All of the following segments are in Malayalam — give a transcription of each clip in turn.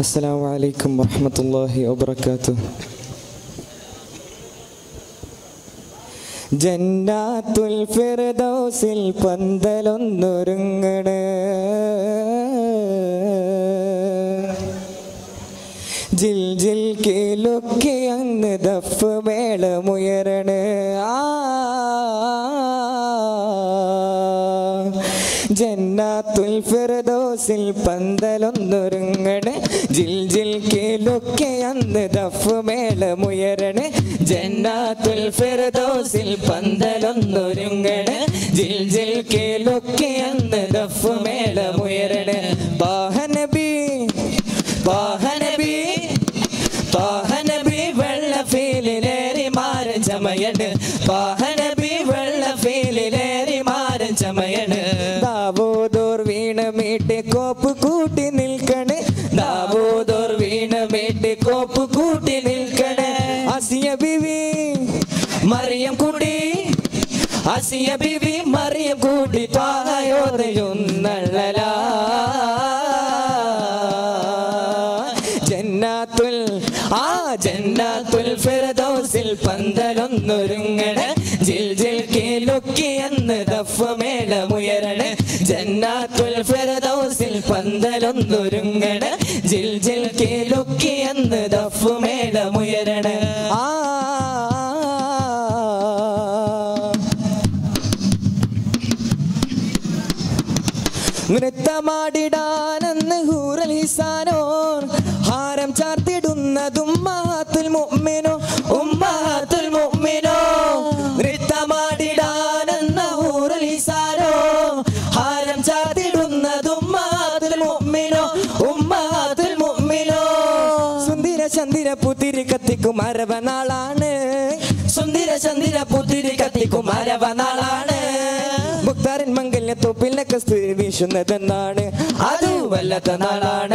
السلام عليكم ورحمة الله وبركاته ജന്നാത്തുൽ ഫിർദൗസിൽ പന്തലൊന്നൊരുങ്ങണ് ജിൽ ജിൽ കേലൊക്കെ അങ്ങ് ദഫ് മേളമുയരണ് ആ ജന്നാത്തുൽ ഫിർദൗസിൽ പന്തലൊന്നൊരുങ്ങണ് ജിൽ ജിൽ കേലൊക്കെ അന്ന് ദഫ് മേളമുയരണ് ജന്നാത്തുൽ ഫിർദൗസിൽ പന്തലൊന്നൊരുങ്ങണ് ജിൽ ജിൽ കേലൊക്കെ അന്ന് ദഫ് മേളമുയരണ് ബാഹനബി ബാഹനബി പാഹനബി വെള്ള ഫീലിലേറി മാരൻ ചമയണ് പാഹനബി വെള്ള ഫീലിലേറി മാരൻ ചമയണ് ദാവോദോർ വീണ മീട്ടി കോപ്പ് കൂട്ടി നിൽക്കണ് ദാവോദോർ വീണ മീട്ടി കോപ്പ് കൂട്ടി നിൽക്കണ് അസിയ ബിവി മറിയം കുടി അസിയ ബിവി മറിയം കൂടി പാകയോതയൊന്നള്ളലാ ജന്നാത്തുൽ ആ ജന്നാത്തുൽ ഫിർദൗസിൽ പന്തലൊന്നൊരുങ്ങണ ജിൽ ജിൽ കേലൊക്കെ എന്ന് ദഫ് മേളമുയരണ ജന്നാത്തുൽ ഫിർദൗസിൽ പന്തലൊന്നൊരുങ്ങണ ജിൽ ജിൽ കേലൊക്കെ എന്ന് ദഫ് മേളമുയരണ ആ നൃത്തമാടിടാനെന്ന് ഹൂറൽ ഹിസാനോ ഹാരം ചാർത്തിടുന്നതും മഹാത്തുൽ മുഅ്മിനോ ഉമ്മഹാത്തുൽ മുഅ്മിനോ നൃത്തമാടിടാനെന്ന് ഹൂറൽ ഹിസാനോ ഹാരം ചാർത്തിടുന്നതും മഹാത്തുൽ മുഅ്മിനോ ഉമ്മഹാത്തുൽ മുഅ്മിനോ സുന്ദര ചന്ദിര പുത്തിരി കത്തിക്കും അരവനാളാണ് സുന്ദര ചന്ദിര പുത്തിരി കത്തിക്കും അരവനാളാണ് മുക്താരൻ മംഗല്യ തൊപ്പിലൊക്കെ സ്ഥിതി വീശുന്നതെന്നാണ് അത് വല്ലാത്ത നാളാണ്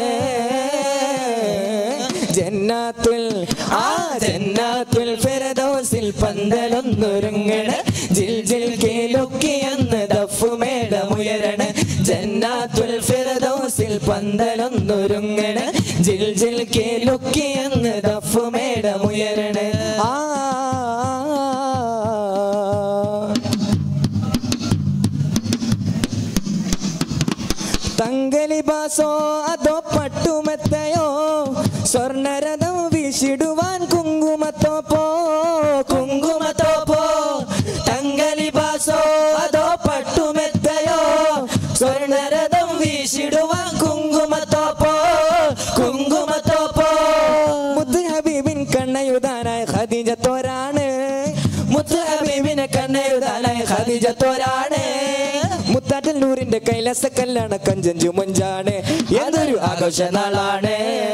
ജന്നാത്തുൽ ആ ജന്നാത്തുൽ ഫിർദൗസിൽ പന്തലൊന്നൊരുങ്ങണ ജിൽ ജിൽ കേലൊക്കെ അന്ന് ദഫ് മേളമുയരണ ജന്നാത്തുൽ ഫിർദൗസിൽ പന്തലൊന്നൊരുങ്ങണ ജിൽ ജിൽ കേലൊക്കെ അന്ന് ദഫ് മേളമുയരണ ആ തങ്കലിബാസോ അതോ പട്ടുമെത്തയോ സ്വർണരഥം വീശിടുവാൻ കുങ്കുമത്തോപ്പോ കുങ്കുമത്തോപ്പോ തങ്കലിബാസോ അതോ പട്ടുമെത്തയോ സ്വർണരഥം വീശിടുവാൻ കുങ്കുമത്തോപ്പോ കുങ്കുമത്തോപ്പോ മുത്ത് ഹബീബിൻ കണ്ണയുതാനായ ഖദീജത്തോരാണ് മുത്ത് ഹബീബിനെ കണ്ണയുതാനായ ഖദീജത്തോരാണ് മുത്താറ്റൽ നൂറിന്റെ കൈലാസ കല്യാണ കഞ്ചഞ്ചു മഞ്ചാണ് ഏതൊരു ആഘോഷ നാളാണ്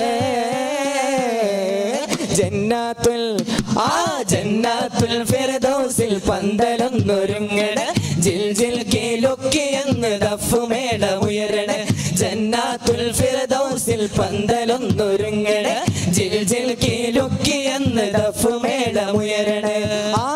ജന്നാത്തുൽ ആ ജന്നാത്തുൽ ഫിർദൗസിൽ പന്തലൊന്നൊരുങ്ങണ ജിൽ ജിൽ കേലൊക്കെ എന്ന് ദഫ് മേളമുയരണ ജന്നാത്തുൽ ഫിർദൗസിൽ പന്തലൊന്നൊരുങ്ങണ ജിൽ ജിൽ കേലൊക്കെ എന്ന് ദഫ് മേളമുയരണ ആ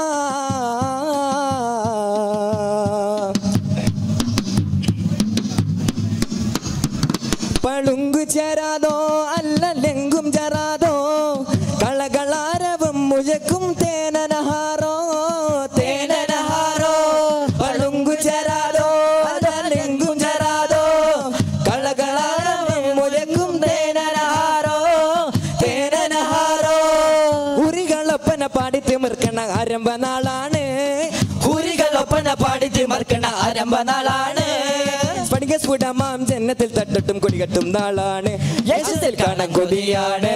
പളുങ്കു ചേരാതോ അല്ല ലെങ്കും ചറാതോ കളകളാരവും മുഴക്കും തേനനഹാറോ തേനനഹാറോ പളുങ്കു ചേരാതോ അല്ല ലെങ്കും ചറാതോ കളകളാരവും മുഴക്കും തേനനഹാറോ തേനനഹാറോ ഉരികളൊപ്പന പാടി തിമിർക്കണ ആരംഭ നാളാണ് ഉരികളൊപ്പന പാടി തിമിർക്കണ ആരംഭ നാളാണ് സ്ഫടിക സ്ഫുടമാം ജന്നത്തിൽ തട്ടിട്ടും കൊടികെട്ടും നാളാണ് യേശുത്തിൽ കാണാൻ കൊതിയാണ്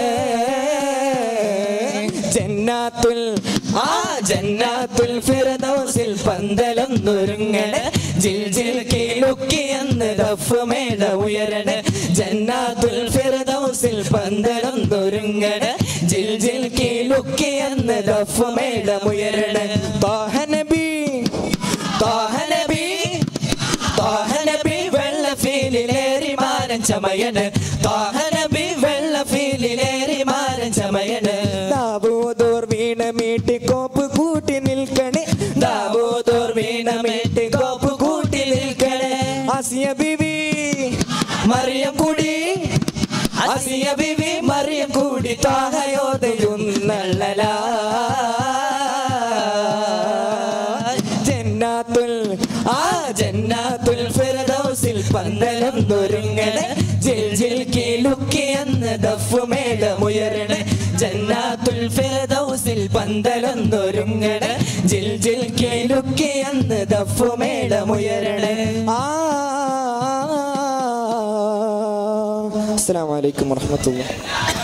ജന്നാത്തുൽ ആ ജന്നാത്തുൽ ഫിർദൗസിൽ പന്തലൊന്നൊരുങ്ങണ ജിൽ ജിൽ കേലൊക്കെ എന്ന് ദഫ് മേള ഉയരണ ജന്നാത്തുൽ ഫിർദൗസിൽ പന്തലൊന്നൊരുങ്ങണ ജിൽ ജിൽ കേലൊക്കെ എന്ന് ദഫ് മേള ഉയരണ താഹനബി താഹനബി താഹനബി വെള്ള ഫീലിലേറി മാരൻ ചമയന് താഹനബി വെള്ള ഫീലിലേറി മാരൻ ചമയന് ദാവോദോർ വീണ മീട്ടി കോപ്പ് കൂട്ടി നിൽക്കണേ ദാവോദോർ വീണ മീട്ടി കോപ്പ് കൂട്ടി നിൽക്കണേ ആസിയ ബിബി മറിയം കുടി അസിയ ബിബി മറിയം കൂടി താഹയോദയുന്നള്ളലാ ജന്നാത്തുൽ ആ ജന്നാത്തുൽ ഫിർദൗസിൽ പന്തലം നുരുങ്ങണ ജിൽ ജിൽ കീലുക്കി എന്ന് ദഫുമേളമുയരണ ജന്നാത്തുൽ ഫിർദൗസിൽ പന്തലം നുരുങ്ങണ ജിൽ ജിൽ കീലുക്കി എന്ന് ദഫുമേളമുയരണ ആ അസ്സലാമു അലൈക്കും വറഹ്മത്തുള്ളാഹി